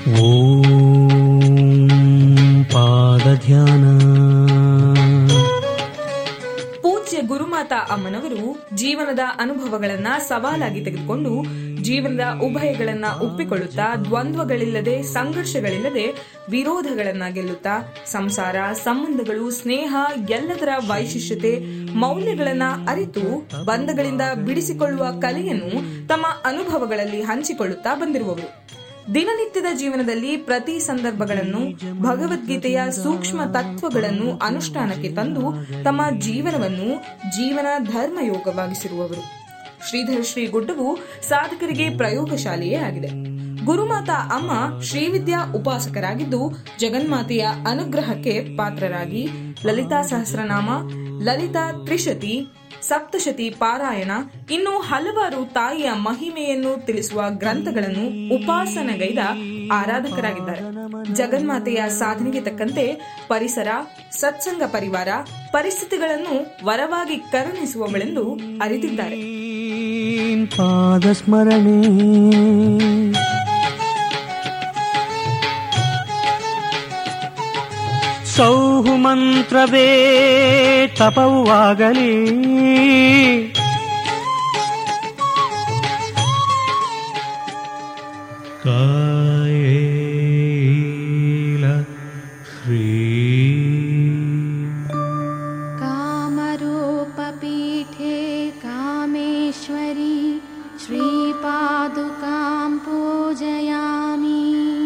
ॐ पादध्यान ಪೂಜ್ಯ ಗುರುಮಾತಾ ಅಮ್ಮನವರು ಜೀವನದ ಅನುಭವಗಳನ್ನ ಸವಾಲಾಗಿ ತೆಗೆದುಕೊಂಡು ಜೀವನದ ಉಭಯಗಳನ್ನ ಒಪ್ಪಿಕೊಳ್ಳುತ್ತಾ ದ್ವಂದ್ವಗಳಿಲ್ಲದೆ ಸಂಘರ್ಷಗಳಿಲ್ಲದೆ ವಿರೋಧಗಳನ್ನ ಗೆಲ್ಲುತ್ತಾ ಸಂಸಾರ ಸಂಬಂಧಗಳು ಸ್ನೇಹ ಎಲ್ಲದರ ವೈಶಿಷ್ಟ್ಯತೆ ಮೌಲ್ಯಗಳನ್ನ ಅರಿತು ಬಂಧಗಳಿಂದ ಬಿಡಿಸಿಕೊಳ್ಳುವ ಕಲೆಯನ್ನು ತಮ್ಮ ಅನುಭವಗಳಲ್ಲಿ ಹಂಚಿಕೊಳ್ಳುತ್ತಾ ಬಂದಿರುವವರು ದಿನನಿತ್ಯದ ಜೀವನದಲ್ಲಿ ಪ್ರತಿ ಸಂದರ್ಭಗಳನ್ನು ಭಗವದ್ಗೀತೆಯ ಸೂಕ್ಷ್ಮ ತತ್ವಗಳನ್ನು ಅನುಷ್ಠಾನಕ್ಕೆ ತಂದು ತಮ್ಮ ಜೀವನವನ್ನು ಜೀವನ ಧರ್ಮಯೋಗವಾಗಿಸಿರುವವರು ಶ್ರೀಧರ ಶ್ರೀ ಗುಡ್ಡವು ಸಾಧಕರಿಗೆ ಪ್ರಯೋಗಶಾಲೆಯೇ ಆಗಿದೆ ಗುರುಮಾತಾ ಅಮ್ಮ ಶ್ರೀವಿದ್ಯಾ ಉಪಾಸಕರಾಗಿದ್ದು ಜಗನ್ಮಾತೆಯ ಅನುಗ್ರಹಕ್ಕೆ ಪಾತ್ರರಾಗಿ ಲಲಿತಾ ಸಹಸ್ರನಾಮ ಲಲಿತಾ ತ್ರಿಶತಿ ಸಪ್ತಶತಿ ಪಾರಾಯಣ ಇನ್ನು ಹಲವಾರು ತಾಯಿಯ ಮಹಿಮೆಯನ್ನು ತಿಳಿಸುವ ಗ್ರಂಥಗಳನ್ನು ಉಪಾಸನೆಗೈದ ಆರಾಧಕರಾಗಿದ್ದಾರೆ ಜಗನ್ಮಾತೆಯ ಸಾಧನೆಗೆ ತಕ್ಕಂತೆ ಪರಿಸರ ಸತ್ಸಂಗ ಪರಿವಾರ ಪರಿಸ್ಥಿತಿಗಳನ್ನು ವರವಾಗಿ ಕರುಣಿಸುವವಳೆಂದು ಅರಿತಿದ್ದಾರೆ पादस्मरणे सौः मन्त्रवे तपौवागली कायेल ह्री कामरूपपीठे कामेश्वरी श्रीपादुकां पूजयामि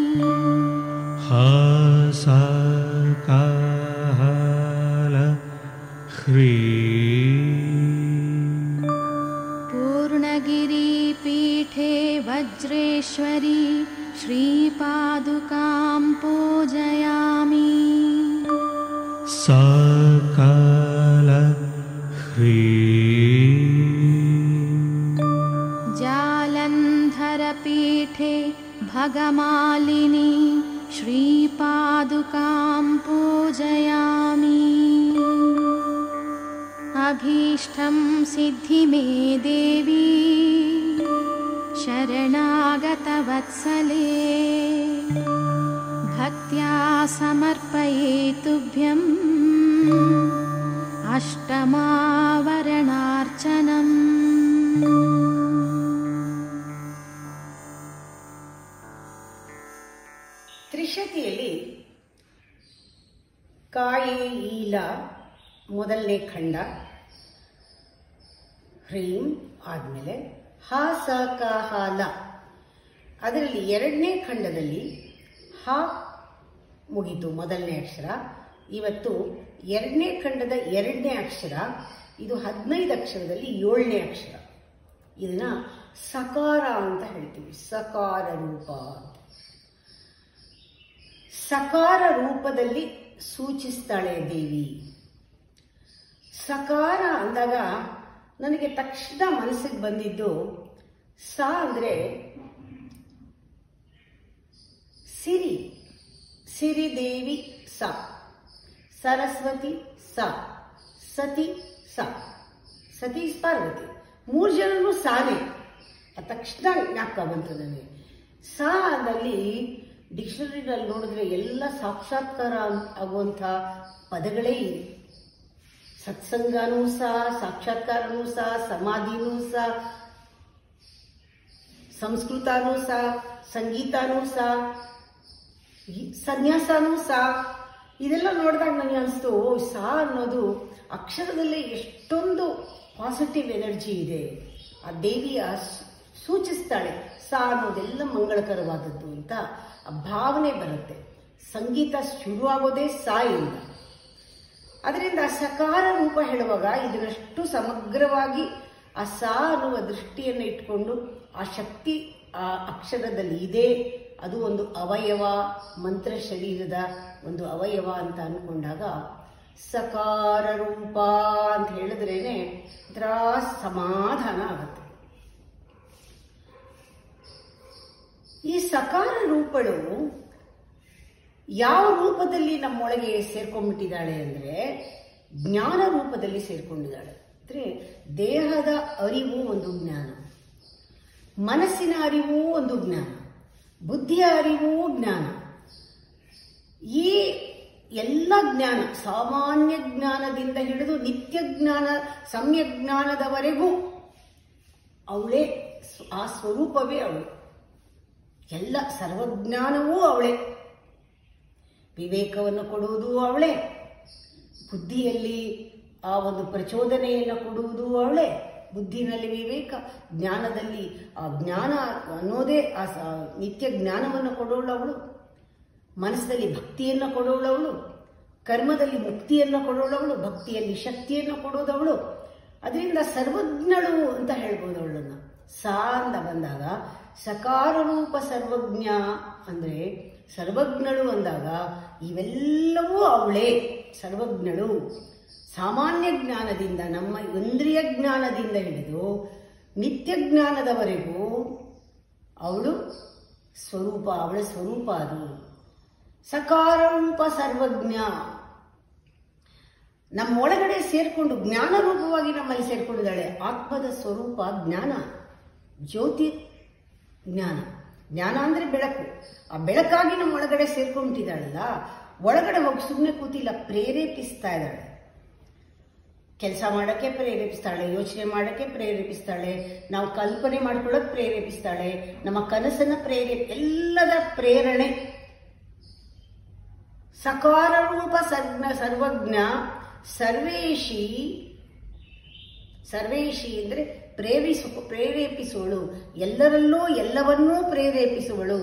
हासाकाल ह्री पूर्णगिरिपीठे वज्रेश्वरी श्रीपादुकां पूजयामि सकाल ह्री जालन्धरपीठे भगमालिनी श्रीपादुकां पूजयामि अभीष्टं सिद्धि मे देवी शरणागतवत्सले भक्त्या समर्पये तुभ्यम् अष्टमावरणार्चनम् ತ್ರಿಶತಿಯಲ್ಲಿ ಕಾಯೇ ಈಲ ಮೊದಲನೇ ಖಂಡ ಹ್ರೀಂ ಆದಮೇಲೆ ಹ ಸ ಕ ಹ ಲ ಅದರಲ್ಲಿ ಎರಡನೇ ಖಂಡದಲ್ಲಿ ಹ ಮುಗೀತು ಮೊದಲನೇ ಅಕ್ಷರ ಇವತ್ತು ಎರಡನೇ ಖಂಡದ ಎರಡನೇ ಅಕ್ಷರ ಇದು ಹದಿನೈದು ಅಕ್ಷರದಲ್ಲಿ ಏಳನೇ ಅಕ್ಷರ ಇದನ್ನ ಸಕಾರ ಅಂತ ಹೇಳ್ತೀವಿ ಸಕಾರ ರೂಪ ಅಂತ ಸಕಾರ ರೂಪದಲ್ಲಿ ಸೂಚಿಸ್ತಾಳೆ ದೇವಿ ಸಕಾರ ಅಂದಾಗ ನನಗೆ ತಕ್ಷಣ ಮನಸ್ಸಿಗೆ ಬಂದಿದ್ದು ಸ ಅಂದ್ರೆ ಸಿರಿ ಸಿರಿದೇವಿ ಸ ಸರಸ್ವತಿ ಸ ಸತಿ ಸ ಸತಿ ಪಾರ್ವತಿ ಮೂರು ಜನರು ಸಾನೆ ಆ ತಕ್ಷಣ ಜ್ಞಾಪಕ ಬಂತು ನನಗೆ ಸ ದಲ್ಲಿ ಡಿಕ್ಷನರಿನಲ್ಲಿ ನೋಡಿದ್ರೆ ಎಲ್ಲ ಸಾಕ್ಷಾತ್ಕಾರ ಆಗುವಂಥ ಪದಗಳೇ ಇವೆ ಸತ್ಸಂಗನೂ ಸಹ ಸಾಕ್ಷಾತ್ಕಾರನೂ ಸಹ ಸಮಾಧಿನೂ ಸಹ ಸಂಸ್ಕೃತನೂ ಸಹ ಸಂಗೀತನೂ ಸಹ ಈ ಸನ್ಯಾಸನೂ ಸಹ ಇದೆಲ್ಲ ನೋಡಿದಾಗ ನನಗೆ ಅನಿಸ್ತು ಓ ಸಾ ಅನ್ನೋದು ಅಕ್ಷರದಲ್ಲಿ ಎಷ್ಟೊಂದು ಪಾಸಿಟಿವ್ ಎನರ್ಜಿ ಇದೆ ಆ ದೇವಿಯ ಸು- ಸೂಚಿಸ್ತಾಳೆ ಸಾ ಅನ್ನೋದೆಲ್ಲ ಮಂಗಳಕರವಾದದ್ದು ಅಂತ ಆ ಭಾವನೆ ಬರುತ್ತೆ ಸಂಗೀತ ಶುರುವಾಗೋದೇ ಸಾ ಇಂದ ಅದರಿಂದ ಸಕಾರ ರೂಪ ಹೇಳುವಾಗ ಇದನ್ನಷ್ಟು ಸಮಗ್ರವಾಗಿ ಆ ಸಾ ಅನ್ನುವ ದೃಷ್ಟಿಯನ್ನು ಇಟ್ಕೊಂಡು ಆ ಶಕ್ತಿ ಆ ಅಕ್ಷರದಲ್ಲಿ ಇದೆ ಅದು ಒಂದು ಅವಯವ ಮಂತ್ರ ಶರೀರದ ಒಂದು ಅವಯವ ಅಂತ ಅನ್ಕೊಂಡಾಗ ಸಕಾರ ರೂಪ ಅಂತ ಹೇಳಿದ್ರೇನೆ ಒಂಥರ ಸಮಾಧಾನ ಆಗುತ್ತೆ ಈ ಸಕಾರ ರೂಪಳು ಯಾವ ರೂಪದಲ್ಲಿ ನಮ್ಮೊಳಗೆ ಸೇರ್ಕೊಂಡ್ಬಿಟ್ಟಿದ್ದಾಳೆ ಅಂದ್ರೆ ಜ್ಞಾನ ರೂಪದಲ್ಲಿ ಸೇರ್ಕೊಂಡಿದ್ದಾಳೆ ಅಂದ್ರೆ ದೇಹದ ಅರಿವು ಒಂದು ಜ್ಞಾನ ಮನಸ್ಸಿನ ಅರಿವು ಒಂದು ಜ್ಞಾನ ಬುದ್ಧಿಯ ಅರಿವು ಜ್ಞಾನ ಈ ಎಲ್ಲ ಜ್ಞಾನ ಸಾಮಾನ್ಯ ಜ್ಞಾನದಿಂದ ಹಿಡಿದು ನಿತ್ಯ ಜ್ಞಾನ ಸಮ್ಯಕ್ ಜ್ಞಾನದವರೆಗೂ ಅವಳೇ ಸ್ವ- ಆ ಸ್ವರೂಪವೇ ಅವಳು ಎಲ್ಲ ಸರ್ವಜ್ಞಾನವೂ ಅವಳೇ ವಿವೇಕವನ್ನು ಕೊಡುವುದು ಅವಳೇ ಬುದ್ಧಿಯಲ್ಲಿ ಆ ಒಂದು ಪ್ರಚೋದನೆಯನ್ನು ಕೊಡುವುದು ಅವಳೇ ಬುದ್ಧಿನಲ್ಲಿ ವಿವೇಕ ಜ್ಞಾನದಲ್ಲಿ ಆ ಜ್ಞಾನ ಅನ್ನೋದೇ ಆ ಸ- ನಿತ್ಯ ಜ್ಞಾನವನ್ನು ಕೊಡೋಳು ಅವಳು ಮನಸ್ಸಲ್ಲಿ ಭಕ್ತಿಯನ್ನು ಕೊಡೋಳವಳು ಕರ್ಮದಲ್ಲಿ ಮುಕ್ತಿಯನ್ನು ಕೊಡೋಳವಳು ಭಕ್ತಿಯಲ್ಲಿ ಶಕ್ತಿಯನ್ನು ಕೊಡೋದವಳು ಅದರಿಂದ ಸರ್ವಜ್ಞಳು ಅಂತ ಹೇಳ್ಬೋದು ಅವಳನ್ನ ಸಾ ಅಂತ ಬಂದಾಗ ಸಕಾರ ರೂಪ ಸರ್ವಜ್ಞ ಅಂದ್ರೆ ಸರ್ವಜ್ಞಳು ಅಂದಾಗ ಇವೆಲ್ಲವೂ ಅವಳೇ ಸರ್ವಜ್ಞಳು ಸಾಮಾನ್ಯ ಜ್ಞಾನದಿಂದ ನಮ್ಮ ಇಂದ್ರಿಯ ಜ್ಞಾನದಿಂದ ಹಿಡಿದು ನಿತ್ಯ ಜ್ಞಾನದವರೆಗೂ ಅವಳು ಸ್ವರೂಪ ಅವಳ ಸ್ವರೂಪ ಅದು ಸಕಾರ ರೂಪ ಸರ್ವಜ್ಞ ನಮ್ಮ ಒಳಗಡೆ ಸೇರ್ಕೊಂಡು ಜ್ಞಾನ ರೂಪವಾಗಿ ನಮ್ಮಲ್ಲಿ ಸೇರ್ಕೊಂಡಿದ್ದಾಳೆ ಆತ್ಮದ ಸ್ವರೂಪ ಜ್ಞಾನ ಜ್ಯೋತಿ ಜ್ಞಾನ ಜ್ಞಾನ ಅಂದ್ರೆ ಬೆಳಕು ಆ ಬೆಳಕಾಗಿ ನಮ್ಮ ಒಳಗಡೆ ಸೇರ್ಕೊಂಡಿದ್ದಾಳಲ್ಲ ಒಳಗಡೆ ಹೋಗಿ ಸುಮ್ಮನೆ ಕೂತಿಲ್ಲ ಪ್ರೇರೇಪಿಸ್ತಾ ಇದ್ದಾಳೆ ಕೆಲಸ ಮಾಡೋಕ್ಕೆ ಪ್ರೇರೇಪಿಸ್ತಾಳೆ ಯೋಚನೆ ಮಾಡೋಕ್ಕೆ ಪ್ರೇರೇಪಿಸ್ತಾಳೆ ನಾವು ಕಲ್ಪನೆ ಮಾಡ್ಕೊಳ್ಳೋಕೆ ಪ್ರೇರೇಪಿಸ್ತಾಳೆ ನಮ್ಮ ಕನಸನ್ನ ಪ್ರೇರೇಪ ಎಲ್ಲದ ಪ್ರೇರಣೆ ಸಕಾರ ರೂಪ ಸರ್ವ ಸರ್ವಜ್ಞ ಸರ್ವೇಶಿ ಸರ್ವೇಶಿ ಅಂದ್ರೆ ಪ್ರೇರಿಸು ಪ್ರೇರೇಪಿಸುವಳು ಎಲ್ಲರಲ್ಲೂ ಎಲ್ಲವನ್ನೂ ಪ್ರೇರೇಪಿಸುವಳು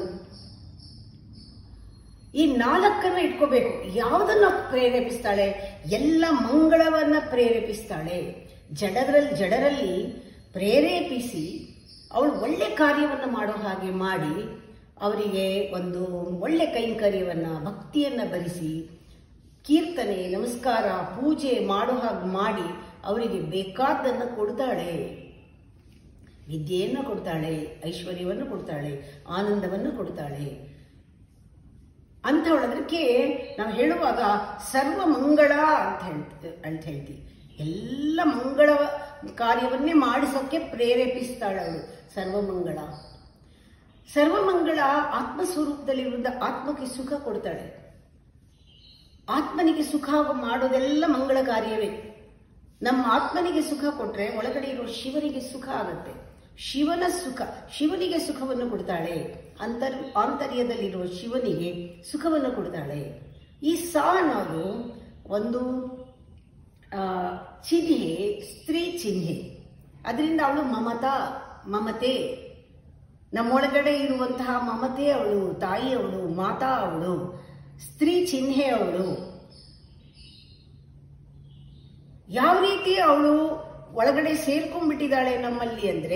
ಈ ನಾಲ್ಕನ್ನ ಇಟ್ಕೋಬೇಕು ಯಾವುದನ್ನ ಪ್ರೇರೇಪಿಸ್ತಾಳೆ ಎಲ್ಲ ಮಂಗಳವನ್ನ ಪ್ರೇರೇಪಿಸ್ತಾಳೆ ಜಡರಲ್ಲಿ ಜಡರಲ್ಲಿ ಪ್ರೇರೇಪಿಸಿ ಅವಳು ಒಳ್ಳೆ ಕಾರ್ಯವನ್ನ ಮಾಡೋ ಹಾಗೆ ಮಾಡಿ ಅವರಿಗೆ ಒಂದು ಒಳ್ಳೆ ಕೈಂಕರ್ಯವನ್ನ ಭಕ್ತಿಯನ್ನ ಭರಿಸಿ ಕೀರ್ತನೆ ನಮಸ್ಕಾರ ಪೂಜೆ ಮಾಡೋ ಹಾಗೆ ಮಾಡಿ ಅವರಿಗೆ ಬೇಕಾದ್ದನ್ನು ಕೊಡ್ತಾಳೆ ವಿದ್ಯೆಯನ್ನು ಕೊಡ್ತಾಳೆ ಐಶ್ವರ್ಯವನ್ನು ಕೊಡ್ತಾಳೆ ಆನಂದವನ್ನು ಕೊಡ್ತಾಳೆ ಅಂಥವಳದಕ್ಕೆ ನಾವು ಹೇಳುವಾಗ ಸರ್ವ ಮಂಗಳ ಅಂತ ಹೇಳ್ತ ಅಂತ ಹೇಳ್ತೀವಿ ಎಲ್ಲ ಮಂಗಳ ಕಾರ್ಯವನ್ನೇ ಮಾಡಿಸೋಕೆ ಪ್ರೇರೇಪಿಸ್ತಾಳೆ ಅವಳು ಸರ್ವಮಂಗಳ ಸರ್ವಮಂಗಳ ಆತ್ಮ ಸ್ವರೂಪದಲ್ಲಿರುವುದ ಆತ್ಮಕ್ಕೆ ಸುಖ ಕೊಡ್ತಾಳೆ ಆತ್ಮನಿಗೆ ಸುಖ ಮಾಡೋದೆಲ್ಲ ಮಂಗಳ ಕಾರ್ಯವೇ ನಮ್ಮ ಆತ್ಮನಿಗೆ ಸುಖ ಕೊಟ್ರೆ ಒಳಗಡೆ ಇರೋ ಶಿವನಿಗೆ ಸುಖ ಆಗುತ್ತೆ ಶಿವನ ಸುಖ ಶಿವನಿಗೆ ಸುಖವನ್ನು ಕೊಡ್ತಾಳೆ ಅಂತರ್ ಆಂತರ್ಯದಲ್ಲಿರುವ ಶಿವನಿಗೆ ಸುಖವನ್ನು ಕೊಡ್ತಾಳೆ ಈ ಸಾ ಅನ್ನೋದು ಒಂದು ಆ, ಚಿಹ್ನೆ ಸ್ತ್ರೀ ಚಿಹ್ನೆ ಅದರಿಂದ ಅವಳು ಮಮತಾ ಮಮತೆ ನಮ್ಮೊಳಗಡೆ ಇರುವಂತಹ ಮಮತೆ ಅವಳು ತಾಯಿ ಅವಳು ಮಾತಾ ಅವಳು ಸ್ತ್ರೀ ಚಿಹ್ನೆ ಅವಳು ಯಾವ ರೀತಿ ಅವಳು ಒಳಗಡೆ ಸೇರ್ಕೊಂಡ್ಬಿಟ್ಟಿದ್ದಾಳೆ ನಮ್ಮಲ್ಲಿ ಅಂದ್ರೆ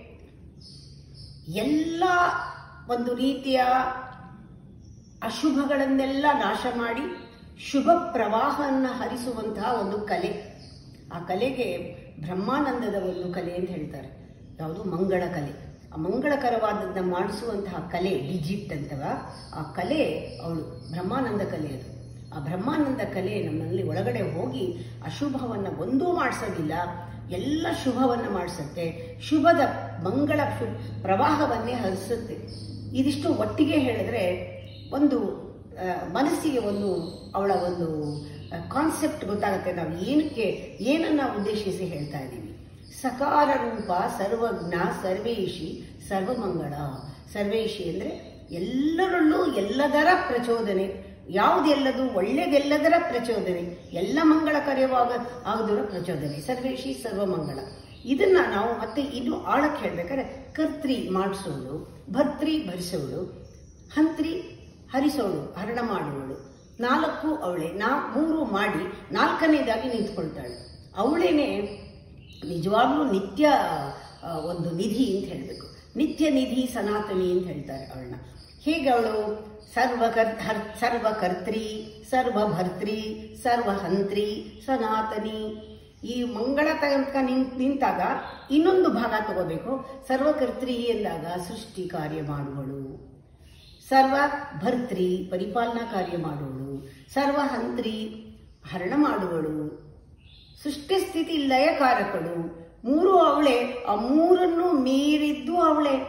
ಎಲ್ಲ ಒಂದು ರೀತಿಯ ಅಶುಭಗಳನ್ನೆಲ್ಲ ನಾಶ ಮಾಡಿ ಶುಭ ಪ್ರವಾಹವನ್ನು ಹರಿಸುವಂತಹ ಒಂದು ಕಲೆ ಆ ಕಲೆಗೆ ಬ್ರಹ್ಮಾನಂದದ ಒಂದು ಕಲೆ ಅಂತ ಹೇಳ್ತಾರೆ ಯಾವುದು ಮಂಗಳ ಕಲೆ ಆ ಮಂಗಳಕರವಾದದ್ದನ್ನ ಮಾಡಿಸುವಂತಹ ಕಲೆ ಡಿಜಿಟ್ ಅಂತವ ಆ ಕಲೆ ಅವಳು ಬ್ರಹ್ಮಾನಂದ ಕಲೆ ಅದು ಆ ಬ್ರಹ್ಮಾನಂದ ಕಲೆ ನಮ್ಮಲ್ಲಿ ಒಳಗಡೆ ಹೋಗಿ ಅಶುಭವನ್ನ ಒಂದೂ ಮಾಡಿಸೋದಿಲ್ಲ ಎಲ್ಲ ಶುಭವನ್ನ ಮಾಡಿಸುತ್ತೆ ಶುಭದ ಮಂಗಳ ಶು ಪ್ರವಾಹವನ್ನೇ ಹರಿಸುತ್ತೆ ಇದಿಷ್ಟು ಒಟ್ಟಿಗೆ ಹೇಳಿದ್ರೆ ಒಂದು ಆ, ಮನಸ್ಸಿಗೆ ಒಂದು ಅವಳ ಒಂದು ಕಾನ್ಸೆಪ್ಟ್ ಗೊತ್ತಾಗುತ್ತೆ ನಾವು ಏನಕ್ಕೆ ಏನನ್ನ ಉದ್ದೇಶಿಸಿ ಹೇಳ್ತಾ ಇದ್ದೀವಿ ಸಕಾರ ರೂಪ ಸರ್ವಜ್ಞ ಸರ್ವೇಶಿ ಸರ್ವಮಂಗಳ ಸರ್ವೇಶಿ ಅಂದ್ರೆ ಎಲ್ಲರಲ್ಲೂ ಎಲ್ಲದರ ಪ್ರಚೋದನೆ ಯಾವುದೆಲ್ಲದು ಒಳ್ಳೆದೆಲ್ಲದರ ಪ್ರಚೋದನೆ ಎಲ್ಲ ಮಂಗಳ ಕಾರ್ಯವಾಗ ಆಗುದರ ಪ್ರಚೋದನೆ ಸರ್ವೇಶಿ ಸರ್ವಮಂಗಳ ಇದನ್ನ ನಾವು ಮತ್ತೆ ಇನ್ನು ಆಳಕ್ಕೆ ಹೇಳ್ಬೇಕಾದ್ರೆ ಕರ್ತ್ರಿ ಮಾಡಿಸೋಳು ಭರ್ತ್ರಿ ಭರಿಸೋಳು ಹಂತ್ರಿ ಹರಿಸೋಳು ಹರಣ ಮಾಡುವಳು ನಾಲ್ಕು ಅವಳೆ ನಾ ಮೂರು ಮಾಡಿ ನಾಲ್ಕನೇದಾಗಿ ನಿಂತ್ಕೊಳ್ತಾಳೆ ಅವಳೇನೆ ನಿಜವಾಗ್ಲೂ ನಿತ್ಯ ಆ, ಒಂದು ನಿಧಿ ಅಂತ ಹೇಳಬೇಕು ನಿತ್ಯ ನಿಧಿ ಸನಾತನಿ ಅಂತ ಹೇಳ್ತಾರೆ ಅವಳನ್ನ ಹೇಗೆ ಅವಳು ಸರ್ವಕರ್ ಹರ್ ಸರ್ವಕರ್ತ್ರಿ ಸರ್ವಭರ್ತ್ರಿ ಸರ್ವಹಂತ್ರಿ ಸನಾತನಿ ಈ ಮಂಗಳ ತನಕ ನಿಂತ್ ನಿಂತಾಗ ಇನ್ನೊಂದು ಭಾಗ ತಗೋಬೇಕು ಸರ್ವಕರ್ತ್ರಿ ಎಂದಾಗ ಸೃಷ್ಟಿ ಕಾರ್ಯ ಮಾಡುವಳು ಸರ್ವ ಭರ್ತೃ ಪರಿಪಾಲನಾ ಕಾರ್ಯ ಮಾಡುವಳು ಸರ್ವಹಂತ್ರಿ ಹರಣ ಮಾಡುವಳು ಸೃಷ್ಟಿ ಸ್ಥಿತಿ ಲಯಕಾರಕಳು ಮೂರು ಅವಳೆ ಆ ಮೂರನ್ನು ಮೀರಿದ್ದು ಅವಳೆ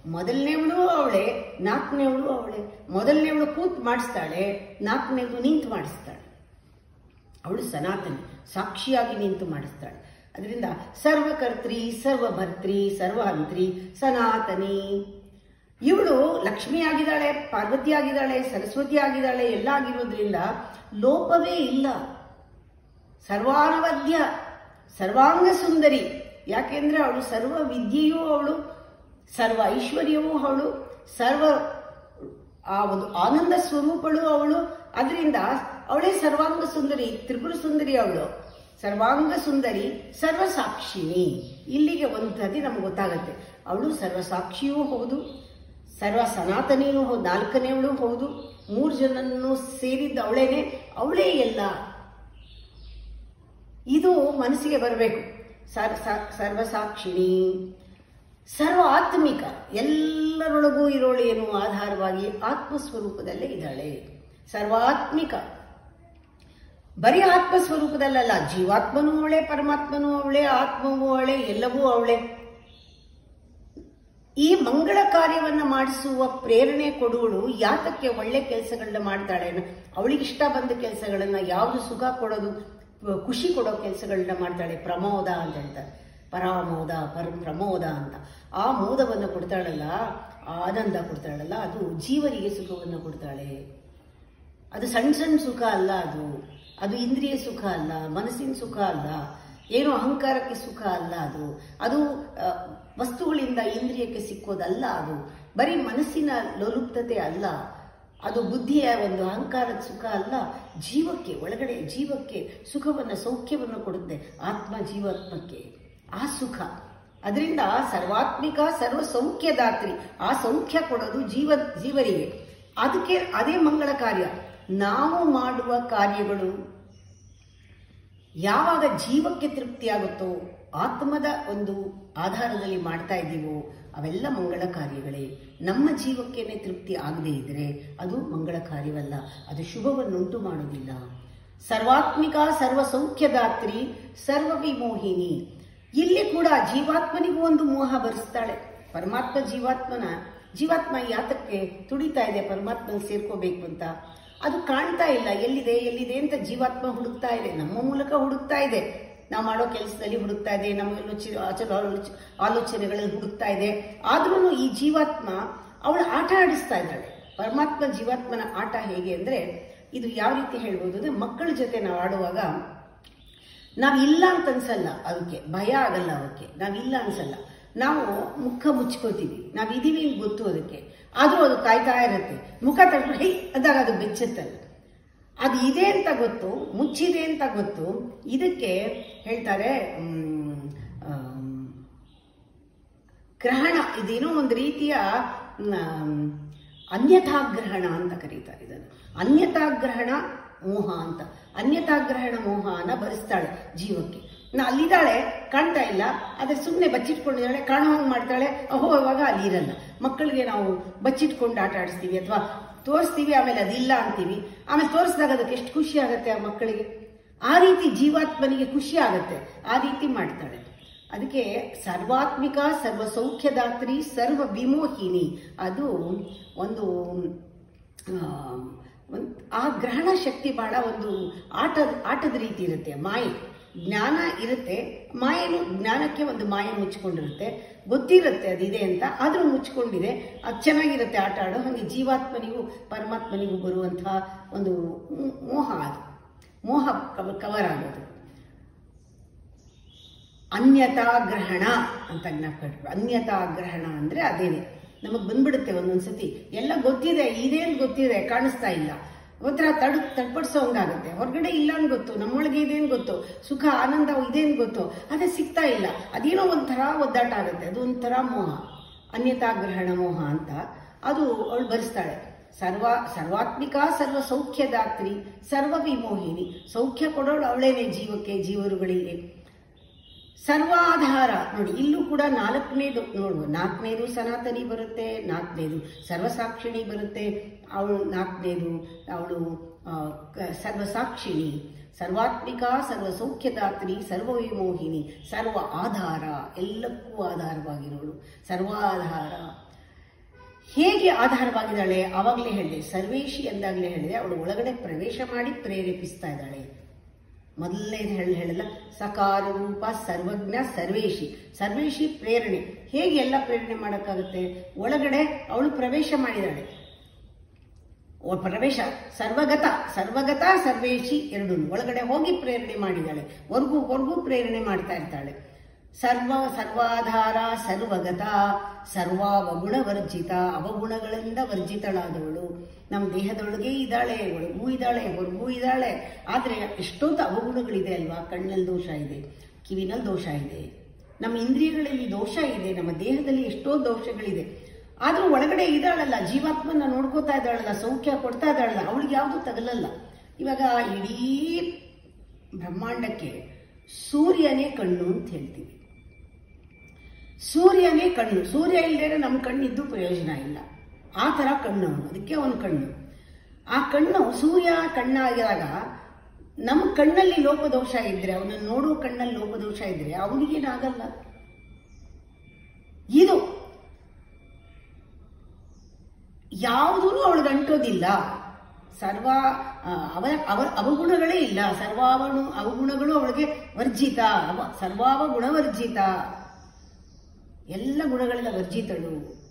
ಮೊದಲನೇವಳು ಅವಳೆ ನಾಲ್ಕನೇವಳು ಅವಳೆ ಮೊದಲನೇವಳು ಕೂತ್ ಮಾಡಿಸ್ತಾಳೆ ನಾಲ್ಕನೇವಳು ನಿಂತು ಮಾಡಿಸ್ತಾಳೆ ಅವಳು ಸನಾತನಿ ಸಾಕ್ಷಿಯಾಗಿ ನಿಂತು ಮಾಡಿಸ್ತಾಳೆ ಅದರಿಂದ ಸರ್ವಕರ್ತೃ ಸರ್ವಭರ್ತ್ರಿ ಸರ್ವಹಂತ್ರಿ ಸನಾತನಿ ಇವಳು ಲಕ್ಷ್ಮಿ ಆಗಿದ್ದಾಳೆ ಪಾರ್ವತಿ ಆಗಿದ್ದಾಳೆ ಸರಸ್ವತಿ ಆಗಿದ್ದಾಳೆ ಎಲ್ಲ ಆಗಿರೋದ್ರಿಂದ ಲೋಪವೇ ಇಲ್ಲ ಸರ್ವಾನವದ್ಯ ಸರ್ವಾಂಗ ಸುಂದರಿ ಯಾಕೆಂದ್ರೆ ಅವಳು ಸರ್ವ ವಿದ್ಯೆಯೂ ಅವಳು ಸರ್ವ ಐಶ್ವರ್ಯವೂ ಅವಳು ಸರ್ವ ಆ ಒಂದು ಆನಂದ ಸ್ವರೂಪಳು ಅವಳು ಅದರಿಂದ ಅವಳೇ ಸರ್ವಾಂಗ ಸುಂದರಿ ತ್ರಿಪುರ ಸುಂದರಿ ಅವಳು ಸರ್ವಾಂಗ ಸುಂದರಿ ಸರ್ವಸಾಕ್ಷಿಣಿ ಇಲ್ಲಿಗೆ ಒಂದು ಸತಿ ನಮ್ಗೆ ಗೊತ್ತಾಗತ್ತೆ ಅವಳು ಸರ್ವಸಾಕ್ಷಿಯೂ ಹೌದು ಸರ್ವ ಸನಾತನಿಯೂ ಹೌದು ನಾಲ್ಕನೇವಳು ಹೌದು ಮೂರು ಜನನ್ನು ಸೇರಿದ್ದ ಅವಳೇನೆ ಅವಳೇ ಎಲ್ಲ ಇದು ಮನಸ್ಸಿಗೆ ಬರಬೇಕು ಸರ್ ಸ- ಸರ್ವಸಾಕ್ಷಿಣಿ ಸರ್ವ ಆತ್ಮಿಕ ಎಲ್ಲರೊಳಗೂ ಇರೋಳು ಎನ್ನುವ ಆಧಾರವಾಗಿ ಆತ್ಮಸ್ವರೂಪದಲ್ಲೇ ಇದ್ದಾಳೆ ಸರ್ವಾತ್ಮಿಕ ಬರೀ ಆತ್ಮ ಸ್ವರೂಪದಲ್ಲಲ್ಲ ಜೀವಾತ್ಮನೂ ಅವಳೆ ಪರಮಾತ್ಮನೂ ಅವಳೆ ಆತ್ಮವೂ ಅವಳೆ ಎಲ್ಲವೂ ಅವಳೆ ಈ ಮಂಗಳ ಕಾರ್ಯವನ್ನ ಮಾಡಿಸುವ ಪ್ರೇರಣೆ ಕೊಡುವಳು ಯಾತಕ್ಕೆ ಒಳ್ಳೆ ಕೆಲಸಗಳನ್ನ ಮಾಡ್ತಾಳೆ ಅವಳಿಗೆ ಇಷ್ಟ ಬಂದ ಕೆಲಸಗಳನ್ನ ಯಾವುದು ಸುಖ ಕೊಡೋದು ಪ- ಖುಷಿ ಕೊಡೋ ಕೆಲಸಗಳನ್ನ ಮಾಡ್ತಾಳೆ ಪ್ರಮೋದ ಅಂತ ಹೇಳ್ತಾರೆ ಪರಾಮೋದ ಪರ ಪ್ರಮೋದ ಅಂತ ಆ ಮೋದವನ್ನು ಕೊಡ್ತಾಳಲ್ಲ ಆ ಆನಂದ ಕೊಡ್ತಾಳಲ್ಲ ಅದು ಜೀವರಿಗೆ ಸುಖವನ್ನು ಕೊಡ್ತಾಳೆ ಅದು ಸಣ್ಣ ಸಣ್ಣ ಸುಖ ಅಲ್ಲ ಅದು ಅದು ಇಂದ್ರಿಯ ಸುಖ ಅಲ್ಲ ಮನಸ್ಸಿನ ಸುಖ ಅಲ್ಲ ಏನು ಅಹಂಕಾರಕ್ಕೆ ಸುಖ ಅಲ್ಲ ಅದು ಅದು ಆ, ವಸ್ತುಗಳಿಂದ ಇಂದ್ರಿಯಕ್ಕೆ ಸಿಕ್ಕೋದಲ್ಲ ಅದು ಬರೀ ಮನಸ್ಸಿನ ಲೋಲುಪ್ತತೆ ಅಲ್ಲ ಅದು ಬುದ್ಧಿಯ ಒಂದು ಅಹಂಕಾರದ ಸುಖ ಅಲ್ಲ ಜೀವಕ್ಕೆ ಒಳಗಡೆ ಜೀವಕ್ಕೆ ಸುಖವನ್ನು ಸೌಖ್ಯವನ್ನು ಕೊಡುತ್ತೆ ಆತ್ಮ ಜೀವಾತ್ಮಕ್ಕೆ ಆ ಸುಖ ಅದರಿಂದ ಸರ್ವಾತ್ಮಿಕ ಸರ್ವ ಸೌಖ್ಯದಾತ್ರಿ ಆ ಸೌಖ್ಯ ಕೊಡೋದು ಜೀವ ಜೀವರಿಗೆ ಅದಕ್ಕೆ ಅದೇ ಮಂಗಳ ಕಾರ್ಯ ನಾವು ಮಾಡುವ ಕಾರ್ಯಗಳು ಯಾವಾಗ ಜೀವಕ್ಕೆ ತೃಪ್ತಿಯಾಗುತ್ತೋ ಆತ್ಮದ ಒಂದು ಆಧಾರದಲ್ಲಿ ಮಾಡ್ತಾ ಇದ್ದೀವೋ ಅವೆಲ್ಲ ಮಂಗಳ ಕಾರ್ಯಗಳೇ ನಮ್ಮ ಜೀವಕ್ಕೇನೆ ತೃಪ್ತಿ ಆಗದೇ ಇದ್ರೆ ಅದು ಮಂಗಳ ಕಾರ್ಯವಲ್ಲ ಅದು ಶುಭವನ್ನುಂಟು ಮಾಡುವುದಿಲ್ಲ ಸರ್ವಾತ್ಮಿಕ ಸರ್ವ ಸೌಖ್ಯದಾತ್ರಿ ಸರ್ವ ವಿಮೋಹಿನಿ ಇಲ್ಲಿ ಕೂಡ ಜೀವಾತ್ಮನಿಗೂ ಒಂದು ಮೋಹ ಬರೆಸ್ತಾಳೆ ಪರಮಾತ್ಮ ಜೀವಾತ್ಮನ ಜೀವಾತ್ಮ ಯಾತಕ್ಕೆ ತುಡಿತಾ ಇದೆ ಪರಮಾತ್ಮನ ಸೇರ್ಕೋಬೇಕು ಅಂತ ಅದು ಕಾಣ್ತಾ ಇಲ್ಲ ಎಲ್ಲಿದೆ ಎಲ್ಲಿದೆ ಅಂತ ಜೀವಾತ್ಮ ಹುಡುಕ್ತಾ ಇದೆ ನಮ್ಮ ಮೂಲಕ ಹುಡುಕ್ತಾ ಇದೆ ನಾವು ಮಾಡೋ ಕೆಲಸದಲ್ಲಿ ಹುಡುಕ್ತಾ ಇದೆ ನಮ್ಮ ಆಲೋಚನೆ ಆಚರಣೆ ಆಲೋಚ- ಆಲೋಚನೆಗಳಲ್ಲಿ ಹುಡುಕ್ತಾ ಇದೆ ಆದ್ರೂ ಈ ಜೀವಾತ್ಮ ಅವಳು ಆಟ ಆಡಿಸ್ತಾ ಇದ್ದಾಳೆ ಪರಮಾತ್ಮ ಜೀವಾತ್ಮನ ಆಟ ಹೇಗೆ ಅಂದ್ರೆ ಇದು ಯಾವ ರೀತಿ ಹೇಳ್ಬೋದು ಅಂದ್ರೆ ಮಕ್ಕಳ ಜೊತೆ ನಾವು ಆಡುವಾಗ ನಾವ್ ಇಲ್ಲ ಅಂತ ಅನ್ಸಲ್ಲ ಅದಕ್ಕೆ ಭಯ ಆಗಲ್ಲ ಅವಕ್ಕೆ ನಾವಿಲ್ಲ ಅನ್ಸಲ್ಲ ನಾವು ಮುಖ ಮುಚ್ಕೋತೀವಿ ನಾವ್ ಇದೀವಿ ಅಂತ ಗೊತ್ತು ಅದಕ್ಕೆ ಆದ್ರೂ ಅದು ಕಾಯ್ತಾ ಇರುತ್ತೆ ಮುಖ ತಗೊಂಡು ಹೈ ಅಂದಾಗ ಅದು ಬೆಚ್ಚುತ್ತಲ್ಲ ಅದು ಇದೆ ಅಂತ ಗೊತ್ತು ಮುಚ್ಚಿದೆ ಅಂತ ಗೊತ್ತು ಇದಕ್ಕೆ ಹೇಳ್ತಾರೆ ಮ್, ಆಮ್, ಗ್ರಹಣ ಇದೇನೋ ಒಂದು ರೀತಿಯ ಮ್, ಅನ್ಯಥಾಗ್ರಹಣ ಅಂತ ಕರೀತಾರೆ ಇದನ್ನು ಅನ್ಯಥಾಗ್ರಹಣ ಮೋಹ ಅಂತ ಅನ್ಯಥಾಗ್ರಹಣ ಮೋಹನ ಭರಿಸ್ತಾಳೆ ಜೀವಕ್ಕೆ ನಾ ಅಲ್ಲಿದ್ದಾಳೆ ಕಾಣ್ತಾ ಇಲ್ಲ ಆದ್ರೆ ಸುಮ್ಮನೆ ಬಚ್ಚಿಟ್ಕೊಂಡಿದ್ದಾಳೆ ಕಾಣೋ ಹಂಗೆ ಮಾಡ್ತಾಳೆ ಅಹೋ ಇವಾಗ ಅಲ್ಲಿ ಇರಲ್ಲ ಮಕ್ಕಳಿಗೆ ನಾವು ಬಚ್ಚಿಟ್ಕೊಂಡು ಆಟ ಆಡಿಸ್ತೀವಿ ಅಥವಾ ತೋರಿಸ್ತೀವಿ ಆಮೇಲೆ ಅದಿಲ್ಲ ಅಂತೀವಿ ಆಮೇಲೆ ತೋರಿಸಿದಾಗ ಅದಕ್ಕೆ ಎಷ್ಟು ಖುಷಿ ಆಗುತ್ತೆ ಆ ಮಕ್ಕಳಿಗೆ ಆ ರೀತಿ ಜೀವಾತ್ಮನಿಗೆ ಖುಷಿ ಆಗುತ್ತೆ ಆ ರೀತಿ ಮಾಡ್ತಾಳೆ ಅದಕ್ಕೆ ಸರ್ವಾತ್ಮಿಕ ಸರ್ವ ಸೌಖ್ಯದಾತ್ರಿ ಸರ್ವ ವಿಮೋಹಿನಿ ಅದು ಒಂದು ಆ, ಒಂದ್- ಆ ಗ್ರಹಣ ಶಕ್ತಿ ಬಹಳ ಒಂದು ಆಟ ಆಟದ ರೀತಿ ಇರುತ್ತೆ ಮಾಯೆ ಜ್ಞಾನ ಇರುತ್ತೆ ಮಾಯೆನು ಜ್ಞಾನಕ್ಕೆ ಒಂದು ಮಾಯೆ ಮುಚ್ಕೊಂಡಿರುತ್ತೆ ಗೊತ್ತಿರುತ್ತೆ ಅದಿದೆ ಅಂತ ಆದ್ರೂ ಮುಚ್ಕೊಂಡಿದೆ ಅದು ಚೆನ್ನಾಗಿರುತ್ತೆ ಆಟ ಆಡೋ ಹಾಗೆ ಜೀವಾತ್ಮನಿಗೂ ಪರಮಾತ್ಮನಿಗೂ ಬರುವಂತಹ ಒಂದು ಮೋ- ಮೋಹ ಅದು ಮೋಹ ಕವ- ಕವರ್ ಆಗೋದು ಅನ್ಯತಾ ಗ್ರಹಣ ಅಂತ ಜ್ಞಾಪಕ ಅನ್ಯತಾ ಗ್ರಹಣ ಅಂದ್ರೆ ಅದೇನೆ ನಮಗ್ ಬಂದ್ಬಿಡುತ್ತೆ ಒಂದೊಂದ್ಸತಿ ಎಲ್ಲ ಗೊತ್ತಿದೆ ಇದೇನ್ ಗೊತ್ತಿದೆ ಕಾಣಿಸ್ತಾ ಇಲ್ಲ ಒಂಥರ ತಡ್ ತಡ್ಪಡಿಸೋ ಹಂಗಾಗುತ್ತೆ ಹೊರಗಡೆ ಇಲ್ಲ ಅಂತ ಗೊತ್ತು ನಮ್ಮೊಳಗೆ ಇದೇನ್ ಗೊತ್ತು ಸುಖ ಆನಂದ ಇದೇನ್ ಗೊತ್ತು ಅದೇ ಸಿಗ್ತಾ ಇಲ್ಲ ಅದೇನೋ ಒಂಥರ ಒದ್ದಾಟ ಆಗುತ್ತೆ ಅದು ಒಂಥರ ಮೋಹ ಅನ್ಯತಾ ಗ್ರಹಣ ಮೋಹ ಅಂತ ಅದು ಅವಳು ಭರಿಸ್ತಾಳೆ ಸರ್ವ ಸರ್ವಾತ್ಮಿಕ ಸರ್ವ ಸೌಖ್ಯದಾತ್ರಿ ಸರ್ವ ವಿಮೋಹಿನಿ ಸೌಖ್ಯ ಕೊಡೋಳು ಅವಳೇನೆ ಜೀವಕ್ಕೆ ಜೀವರುಗಳಿಗೆ ಸರ್ವಾಧಾರ ನೋಡಿ ಇಲ್ಲೂ ಕೂಡ ನಾಲ್ಕನೇದು ನೋಡುವ ನಾಲ್ಕನೇದು ಸನಾತನಿ ಬರುತ್ತೆ ನಾಲ್ಕನೇದು ಸರ್ವಸಾಕ್ಷಿಣಿ ಬರುತ್ತೆ ಅವಳು ನಾಲ್ಕನೇದು ಅವಳು ಆ, ಕ- ಸರ್ವಸಾಕ್ಷಿಣಿ ಸರ್ವಾತ್ಮಿಕ ಸರ್ವ ಸೌಖ್ಯದಾತ್ರಿ ಸರ್ವ ವಿಮೋಹಿನಿ ಸರ್ವ ಆಧಾರ ಎಲ್ಲಕ್ಕೂ ಆಧಾರವಾಗಿರೋಳು ಸರ್ವಾಧಾರ ಹೇಗೆ ಆಧಾರವಾಗಿದ್ದಾಳೆ ಆವಾಗಲೇ ಹೇಳಿದೆ ಸರ್ವೇಶಿ ಎಂದಾಗಲೇ ಹೇಳಿದೆ ಅವಳು ಒಳಗಡೆ ಪ್ರವೇಶ ಮಾಡಿ ಪ್ರೇರೇಪಿಸ್ತಾ ಇದ್ದಾಳೆ ಮೊದಲನೇ ಹೇಳಿ ಹೇಳಲ್ಲ ಸಕಾರ ರೂಪ ಸರ್ವಜ್ಞ ಸರ್ವೇಶಿ ಸರ್ವೇಶಿ ಪ್ರೇರಣೆ ಹೇಗೆ ಎಲ್ಲ ಪ್ರೇರಣೆ ಮಾಡೋಕ್ಕಾಗುತ್ತೆ ಒಳಗಡೆ ಅವಳು ಪ್ರವೇಶ ಮಾಡಿದಾಳೆ ಓ ಪ್ರವೇಶ ಸರ್ವಗತ ಸರ್ವಗತ ಸರ್ವೇಶಿ ಎರಡು ಒಳಗಡೆ ಹೋಗಿ ಪ್ರೇರಣೆ ಮಾಡಿದಾಳೆ ಹೊರಗೂ ಹೊರಗೂ ಪ್ರೇರಣೆ ಮಾಡ್ತಾ ಇರ್ತಾಳೆ ಸರ್ವ ಸರ್ವಾಧಾರ ಸರ್ವಗತ ಸರ್ವಾವಗುಣ ವರ್ಜಿತ ಅವಗುಣಗಳಿಂದ ವರ್ಜಿತಳಾದವಳು ನಮ್ಮ ದೇಹದೊಳಗೆ ಇದ್ದಾಳೆ ಒಳಗೂ ಇದ್ದಾಳೆ ಹೊರಗೂ ಇದ್ದಾಳೆ ಆದ್ರೆ ಎಷ್ಟೊಂದು ಅವಗುಣಗಳಿದೆ ಅಲ್ವಾ ಕಣ್ಣಲ್ಲಿ ದೋಷ ಇದೆ ಕಿವಿನಲ್ಲಿ ದೋಷ ಇದೆ ನಮ್ಮ ಇಂದ್ರಿಯಗಳಲ್ಲಿ ದೋಷ ಇದೆ ನಮ್ಮ ದೇಹದಲ್ಲಿ ಎಷ್ಟೋ ದೋಷಗಳಿದೆ ಆದ್ರೂ ಒಳಗಡೆ ಇದ್ದಾಳಲ್ಲ ಜೀವಾತ್ಮನ ನೋಡ್ಕೋತಾ ಇದ್ದಾಳಲ್ಲ ಸೌಖ್ಯ ಕೊಡ್ತಾ ಇದ್ದಾಳಲ್ಲ ಅವಳಿಗೆ ಯಾವುದು ತಗಲಲ್ಲ ಇವಾಗ ಇಡೀ ಬ್ರಹ್ಮಾಂಡಕ್ಕೆ ಸೂರ್ಯನೇ ಕಣ್ಣು ಅಂತ ಹೇಳ್ತೀವಿ ಸೂರ್ಯನೇ ಕಣ್ಣು ಸೂರ್ಯ ಇಲ್ಲದೆ ನಮ್ಮ ಕಣ್ಣಿದ್ದು ಪ್ರಯೋಜನ ಇಲ್ಲ ಆ ಥರ ಕಣ್ಣು ಅವನು ಅದಕ್ಕೆ ಅವನ ಕಣ್ಣು ಆ ಕಣ್ಣು ಸೂರ್ಯ ಕಣ್ಣಾಗಿದಾಗ ನಮ್ಮ ಕಣ್ಣಲ್ಲಿ ಲೋಪದೋಷ ಇದ್ರೆ ಅವನನ್ನು ನೋಡುವ ಕಣ್ಣಲ್ಲಿ ಲೋಪದೋಷ ಇದ್ರೆ ಅವನಿಗೇನಾಗಲ್ಲ ಇದು ಯಾವುದೂ ಅವಳಿಗೆ ಅಂಟೋದಿಲ್ಲ ಸರ್ವ ಆ, ಅವರ ಅವರ ಅವಗುಣಗಳೇ ಇಲ್ಲ ಸರ್ವಾವಣು ಅವಗುಣಗಳು ಅವಳಿಗೆ ವರ್ಜಿತ ಅವ ಸರ್ವಾವಗುಣ ವರ್ಜಿತ ಎಲ್ಲ ಗುಣಗಳಿಂದ ವರ್ಜಿತಳು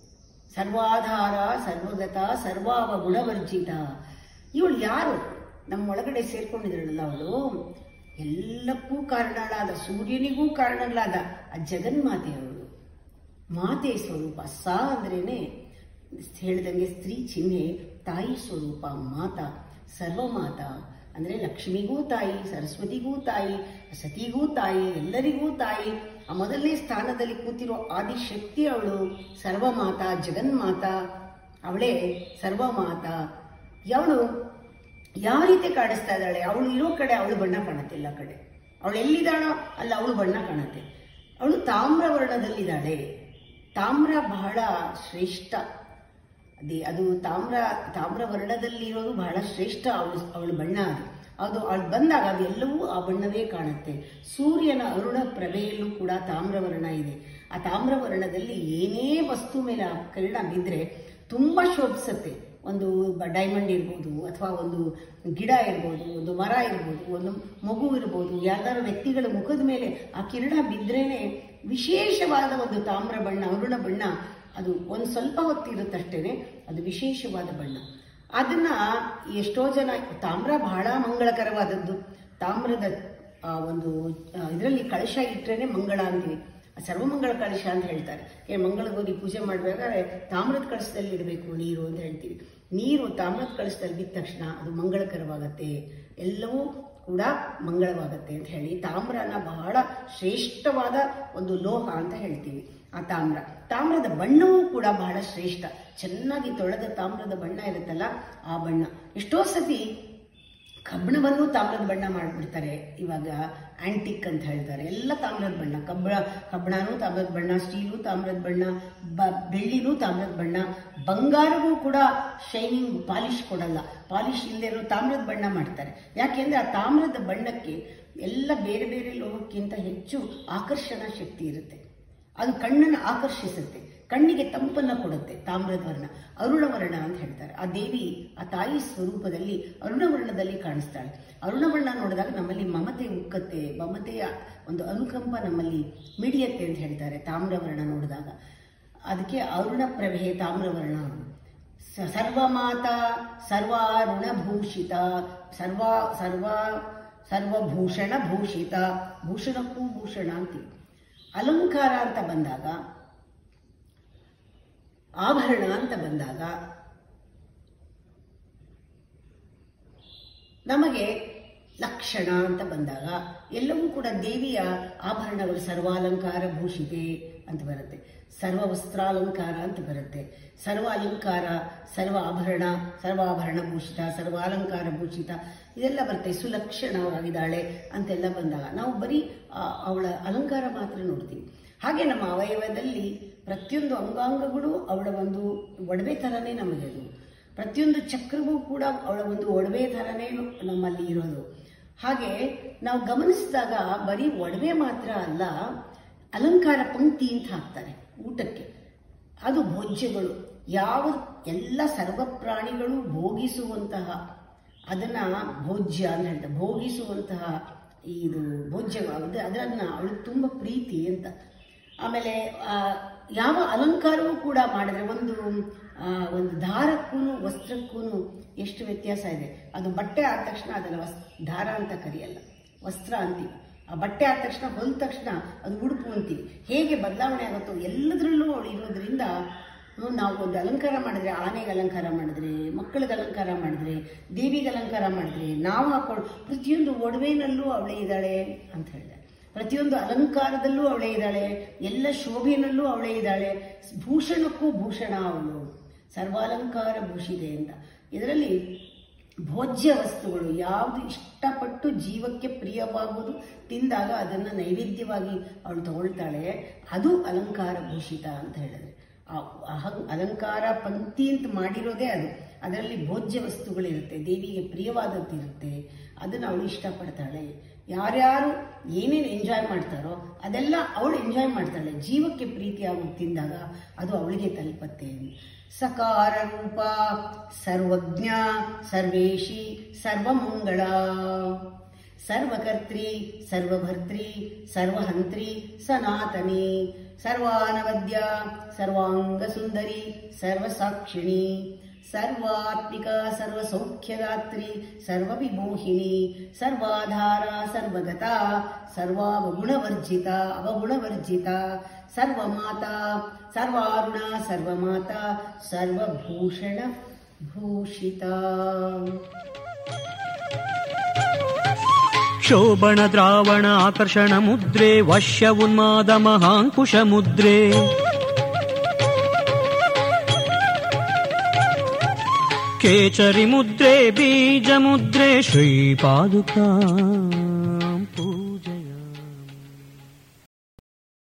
ಸರ್ವಾಧಾರ ಸರ್ವಗತ ಸರ್ವಾವಗುಣ ವರ್ಜಿತ ಇವಳು ಯಾರು ನಮ್ಮೊಳಗಡೆ ಸೇರ್ಕೊಂಡಿದ್ರಲ್ಲ ಅವಳು ಎಲ್ಲಕ್ಕೂ ಕಾರಣಳಾದ ಸೂರ್ಯನಿಗೂ ಕಾರಣಗಳಾದ ಆ ಜಗನ್ಮಾತೆಯವಳು ಮಾತೆ ಸ್ವರೂಪ ಸ ಅಂದ್ರೇನೆ ಹೇಳಿದಂಗೆ ಸ್ತ್ರೀ ಚಿಹ್ನೆ ತಾಯಿ ಸ್ವರೂಪ ಮಾತಾ ಸರ್ವಮಾತ ಅಂದ್ರೆ ಲಕ್ಷ್ಮಿಗೂ ತಾಯಿ ಸರಸ್ವತಿಗೂ ತಾಯಿ ಸತಿಗೂ ತಾಯಿ ಎಲ್ಲರಿಗೂ ತಾಯಿ ಆ ಮೊದಲನೇ ಸ್ಥಾನದಲ್ಲಿ ಕೂತಿರೋ ಆದಿಶಕ್ತಿ ಅವಳು ಸರ್ವಮಾತ ಜಗನ್ಮಾತ ಅವಳೇ ಸರ್ವಮಾತ ಅವಳು ಯಾವ ರೀತಿ ಕಾಣಿಸ್ತಾ ಇದ್ದಾಳೆ ಅವಳು ಇರೋ ಕಡೆ ಅವಳು ಬಣ್ಣ ಕಾಣುತ್ತಿಲ್ಲ ಆ ಕಡೆ ಅವಳು ಎಲ್ಲಿದ್ದಾಳೋ ಅಲ್ಲಿ ಅವಳು ಬಣ್ಣ ಕಾಣುತ್ತೆ ಅವಳು ತಾಮ್ರ ವರ್ಣದಲ್ಲಿದ್ದಾಳೆ ತಾಮ್ರ ಬಹಳ ಶ್ರೇಷ್ಠ ಅದೇ ಅದು ತಾಮ್ರ ತಾಮ್ರ ವರ್ಣದಲ್ಲಿರೋದು ಬಹಳ ಶ್ರೇಷ್ಠ ಅವಳು ಅವಳ ಬಣ್ಣ ಅದು ಅದು ಅವಳು ಬಂದಾಗ ಅದೆಲ್ಲವೂ ಆ ಬಣ್ಣವೇ ಕಾಣುತ್ತೆ ಸೂರ್ಯನ ಅರುಣ ಪ್ರಭೆಯಲ್ಲೂ ಕೂಡ ತಾಮ್ರವರ್ಣ ಇದೆ ಆ ತಾಮ್ರವರ್ಣದಲ್ಲಿ ಏನೇ ವಸ್ತು ಮೇಲೆ ಆ ಕಿರಣ ಬಿದ್ದರೆ ತುಂಬಾ ಶೋಭಿಸುತ್ತೆ ಒಂದು ಡೈಮಂಡ್ ಇರ್ಬೋದು ಅಥವಾ ಒಂದು ಗಿಡ ಇರ್ಬೋದು ಒಂದು ಮರ ಇರ್ಬೋದು ಒಂದು ಮಗು ಇರ್ಬೋದು ಯಾವ್ದಾದ್ರು ವ್ಯಕ್ತಿಗಳ ಮುಖದ ಮೇಲೆ ಆ ಕಿರಣ ಬಿದ್ರೇನೆ ವಿಶೇಷವಾದ ಒಂದು ತಾಮ್ರ ಬಣ್ಣ ಅರುಣ ಬಣ್ಣ ಅದು ಒಂದು ಸ್ವಲ್ಪ ಹೊತ್ತಿರುತ್ತಷ್ಟೇನೆ ಅದು ವಿಶೇಷವಾದ ಬಣ್ಣ ಅದನ್ನ ಎಷ್ಟೋ ಜನ ತಾಮ್ರ ಬಹಳ ಮಂಗಳಕರವಾದದ್ದು ತಾಮ್ರದ ಆ, ಒಂದು ಇದರಲ್ಲಿ ಕಳಶ ಇಟ್ಟರೇನೆ ಮಂಗಳ ಅಂತೀವಿ ಸರ್ವಮಂಗಳ ಕಳಶ ಅಂತ ಹೇಳ್ತಾರೆ ಏ ಮಂಗಳಕ್ಕೆ ಹೋಗಿ ಪೂಜೆ ಮಾಡಬೇಕಾದ್ರೆ ತಾಮ್ರದ ಕಳಶದಲ್ಲಿ ಇಡಬೇಕು ನೀರು ಅಂತ ಹೇಳ್ತೀವಿ ನೀರು ತಾಮ್ರದ ಕಳಶದಲ್ಲಿ ಬಿದ್ದ ತಕ್ಷಣ ಅದು ಮಂಗಳಕರವಾಗತ್ತೆ ಎಲ್ಲವೂ ಕೂಡ ಮಂಗಳವಾಗತ್ತೆ ಅಂತ ಹೇಳಿ ತಾಮ್ರನ ಬಹಳ ಶ್ರೇಷ್ಠವಾದ ಒಂದು ಲೋಹ ಅಂತ ಹೇಳ್ತೀವಿ ಆ ತಾಮ್ರ ತಾಮ್ರದ ಬಣ್ಣವೂ ಕೂಡ ಬಹಳ ಶ್ರೇಷ್ಠ ಚೆನ್ನಾಗಿ ತೊಳೆದ ತಾಮ್ರದ ಬಣ್ಣ ಇರುತ್ತಲ್ಲ ಆ ಬಣ್ಣ ಎಷ್ಟೋ ಸತಿ ಕಬ್ಬಣವನ್ನು ತಾಮ್ರದ ಬಣ್ಣ ಮಾಡಿಬಿಡ್ತಾರೆ ಇವಾಗ ಆಂಟಿಕ್ ಅಂತ ಹೇಳ್ತಾರೆ ಎಲ್ಲ ತಾಮ್ರದ ಬಣ್ಣ ಕಬ್ಬಣ ಕಬ್ಬಣನೂ ತಾಮ್ರದ ಬಣ್ಣ ಸ್ಟೀಲು ತಾಮ್ರದ ಬಣ್ಣ ಬ ಬೆಳ್ಳಿನೂ ತಾಮ್ರದ ಬಣ್ಣ ಬಂಗಾರವೂ ಕೂಡ ಶೈನಿಂಗ್ ಪಾಲಿಶ್ ಕೊಡಲ್ಲ ಪಾಲಿಶ್ ಇಲ್ಲದೆ ಇರೋ ತಾಮ್ರದ ಬಣ್ಣ ಮಾಡ್ತಾರೆ ಯಾಕೆಂದ್ರೆ ಆ ತಾಮ್ರದ ಬಣ್ಣಕ್ಕೆ ಎಲ್ಲ ಬೇರೆ ಬೇರೆ ಲೋಹಕ್ಕಿಂತ ಹೆಚ್ಚು ಆಕರ್ಷಣಾ ಶಕ್ತಿ ಇರುತ್ತೆ ಅದು ಕಣ್ಣನ್ನು ಆಕರ್ಷಿಸುತ್ತೆ ಕಣ್ಣಿಗೆ ತಂಪನ್ನ ಕೊಡುತ್ತೆ ತಾಮ್ರದ ವರ್ಣ ಅರುಣವರ್ಣ ಅಂತ ಹೇಳ್ತಾರೆ ಆ ದೇವಿ ಆ ತಾಯಿ ಸ್ವರೂಪದಲ್ಲಿ ಅರುಣವರ್ಣದಲ್ಲಿ ಕಾಣಿಸ್ತಾಳೆ ಅರುಣವರ್ಣ ನೋಡಿದಾಗ ನಮ್ಮಲ್ಲಿ ಮಮತೆ ಉಕ್ಕತ್ತೆ ಮಮತೆಯ ಒಂದು ಅನುಕಂಪ ನಮ್ಮಲ್ಲಿ ಮಿಡಿಯತ್ತೆ ಅಂತ ಹೇಳ್ತಾರೆ ತಾಮ್ರವರ್ಣ ನೋಡಿದಾಗ ಅದಕ್ಕೆ ಅರುಣ ಪ್ರಭೆ ತಾಮ್ರವರ್ಣ ಸ- ಸರ್ವಮಾತ ಸರ್ವಾರುಣಭೂಷಿತ ಸರ್ವ ಸರ್ವ ಸರ್ವಭೂಷಣ ಭೂಷಿತ ಭೂಷಣಕ್ಕೂ ಭೂಷಣ ಅಂತೀವಿ ಅಲಂಕಾರ ಅಂತ ಬಂದಾಗ ಆಭರಣ ಅಂತ ಬಂದಾಗ ನಮಗೆ ಲಕ್ಷಣ ಅಂತ ಬಂದಾಗ ಎಲ್ಲವೂ ಕೂಡ ದೇವಿಯ ಆಭರಣಗಳು ಸರ್ವಾಲಂಕಾರ ಭೂಷಿತೆ ಅಂತ ಬರುತ್ತೆ ಸರ್ವ ವಸ್ತ್ರಾಲಂಕಾರ ಅಂತ ಬರುತ್ತೆ ಸರ್ವ ಅಲಂಕಾರ ಸರ್ವ ಆಭರಣ ಸರ್ವಾಭರಣ ಭೂಷಿತ ಸರ್ವಾಲಂಕಾರ ಭೂಷಿತ ಇದೆಲ್ಲ ಬರುತ್ತೆ ಸುಲಕ್ಷಣವಾಗಿದ್ದಾಳೆ ಅಂತೆಲ್ಲ ಬಂದಾಗ ನಾವು ಬರೀ ಆ, ಅವಳ ಅಲಂಕಾರ ಮಾತ್ರ ನೋಡ್ತೀವಿ ಹಾಗೆ ನಮ್ಮ ಅವಯವದಲ್ಲಿ ಪ್ರತಿಯೊಂದು ಅಂಗಾಂಗಗಳು ಅವಳ ಒಂದು ಒಡವೆ ಥರನೇ ನಮಗೆ ಅದು ಪ್ರತಿಯೊಂದು ಚಕ್ರವೂ ಕೂಡ ಅವಳ ಒಂದು ಒಡವೆ ಥರನೇ ನಮ್ಮಲ್ಲಿ ಇರೋದು ಹಾಗೆ ನಾವು ಗಮನಿಸಿದಾಗ ಬರೀ ಒಡವೆ ಮಾತ್ರ ಅಲ್ಲ ಅಲಂಕಾರ ಪಂಕ್ತಿ ಅಂತ ಹಾಕ್ತಾರೆ ಊಟಕ್ಕೆ ಅದು ಭೋಜ್ಯಗಳು ಯಾವ ಎಲ್ಲ ಸರ್ವ ಪ್ರಾಣಿಗಳು ಭೋಗಿಸುವಂತಹ ಅದನ್ನ ಭೋಜ್ಯ ಅಂತ ಹೇಳ್ತಾರೆ ಭೋಗಿಸುವಂತಹ ಇದು ಭೋಜ್ಯ ಅದು ಅದನ್ನ ಅವಳಿಗೆ ತುಂಬ ಪ್ರೀತಿ ಅಂತ ಆಮೇಲೆ ಆ, ಯಾವ ಅಲಂಕಾರವೂ ಕೂಡ ಮಾಡಿದ್ರೆ ಒಂದು ಆ, ಒಂದು ದಾರಕ್ಕೂ ವಸ್ತ್ರಕ್ಕೂ ಎಷ್ಟು ವ್ಯತ್ಯಾಸ ಇದೆ ಅದು ಬಟ್ಟೆ ಆದ ತಕ್ಷಣ ಅದನ್ನ ವಸ್ ದಾರ ಅಂತ ಕರೆಯಲ್ಲ ವಸ್ತ್ರ ಅಂತೀವಿ ಆ ಬಟ್ಟೆ ಆದ ತಕ್ಷಣ ಹೊಲಿದ ತಕ್ಷಣ ಅದು ಉಡುಪು ಅಂತೀವಿ ಹೇಗೆ ಬದಲಾವಣೆ ಆಗುತ್ತೋ ಎಲ್ಲದರಲ್ಲೂ ಅವಳು ಇರೋದ್ರಿಂದ ಹ್ಮ್, ನಾವು ಒಂದು ಅಲಂಕಾರ ಮಾಡಿದ್ರೆ ಆನೆಗೆ ಅಲಂಕಾರ ಮಾಡಿದ್ರೆ ಮಕ್ಕಳಿಗೆ ಅಲಂಕಾರ ಮಾಡಿದ್ರೆ ದೇವಿಗೆ ಅಲಂಕಾರ ಮಾಡಿದ್ರೆ ನಾವು ಹಾಕೊಂಡು ಪ್ರತಿಯೊಂದು ಒಡವೆನಲ್ಲೂ ಅವಳೇ ಇದ್ದಾಳೆ ಅಂತ ಹೇಳಿದೆ ಪ್ರತಿಯೊಂದು ಅಲಂಕಾರದಲ್ಲೂ ಅವಳೇ ಇದ್ದಾಳೆ ಎಲ್ಲ ಶೋಭೆನಲ್ಲೂ ಅವಳೇ ಇದ್ದಾಳೆ ಭೂಷಣಕ್ಕೂ ಭೂಷಣ ಅವಳು ಸರ್ವಾಲಂಕಾರ ಭೂಷಿದೆ ಅಂತ ಇದರಲ್ಲಿ ಭೋಜ್ಯ ವಸ್ತುಗಳು ಯಾವುದು ಇಷ್ಟಪಟ್ಟು ಜೀವಕ್ಕೆ ಪ್ರಿಯವಾಗುವುದು ತಿಂದಾಗ ಅದನ್ನು ನೈವೇದ್ಯವಾಗಿ ಅವಳು ತಗೊಳ್ತಾಳೆ ಅದು ಅಲಂಕಾರ ಭೂಷಿತ ಅಂತ ಹೇಳಿದ್ರೆ ಆ ಅಹಂ ಅಲಂಕಾರ ಪಂಕ್ತಿ ಅಂತ ಮಾಡಿರೋದೇ ಅದು ಅದರಲ್ಲಿ ಭೋಜ್ಯ ವಸ್ತುಗಳಿರುತ್ತೆ ದೇವಿಗೆ ಪ್ರಿಯವಾದದ್ದಿರುತ್ತೆ ಅದನ್ನು ಅವಳು ಇಷ್ಟಪಡ್ತಾಳೆ ಯಾರ್ಯಾರು ಏನೇನು ಎಂಜಾಯ್ ಮಾಡ್ತಾರೋ ಅದೆಲ್ಲ ಅವಳು ಎಂಜಾಯ್ ಮಾಡ್ತಾಳೆ ಜೀವಕ್ಕೆ ಪ್ರೀತಿ ಆಗೋದು ತಿಂದಾಗ ಅದು ಅವಳಿಗೆ ತಲುಪತ್ತೆ ಸಕಾರ ರೂಪ ಸರ್ವಜ್ಞ ಸರ್ವೇಶಿ ಸರ್ವಮಂಗಳ ಸರ್ವಕರ್ತ್ರಿ ಸರ್ವಭರ್ತ್ರಿ ಸರ್ವಹಂತ್ರಿ ಸನಾತನಿ ಸರ್ವಾನವದ್ಯ ಸರ್ವಾಂಗಸುಂದರಿ ಸರ್ವಸಾಕ್ಷಿಣಿ ಸರ್ವಾತ್ಮಿಕ ಸರ್ವಸೌಖ್ಯದಾತ್ರಿ ಸರ್ವವಿಮೋಹಿನಿ ಸರ್ವಾಧಾರ ಸರ್ವಗತ ಸರ್ವಾವಗುಣವರ್ಜಿತ ಅವಗುಣವರ್ಜಿತ ಸರ್ವಮಾತಾ ಸರ್ವಾರುಣ ಸರ್ವಮಾತಾ ಸರ್ವಭೂಷಣ ಭೂಷಿತ ಶೋಭಣ ದ್ರಾವಣ ಆಕರ್ಷಣ ಮುದ್ರೆ ವಶ್ಯ ಉನ್ಮಾದ ಮಹಾಂಕುಶ ಮುದ್ರೆ ಕೇಚರಿ ಮುದ್ರೆ ಬೀಜ ಮುದ್ರೆ ಶ್ರೀಪಾದುಕಾ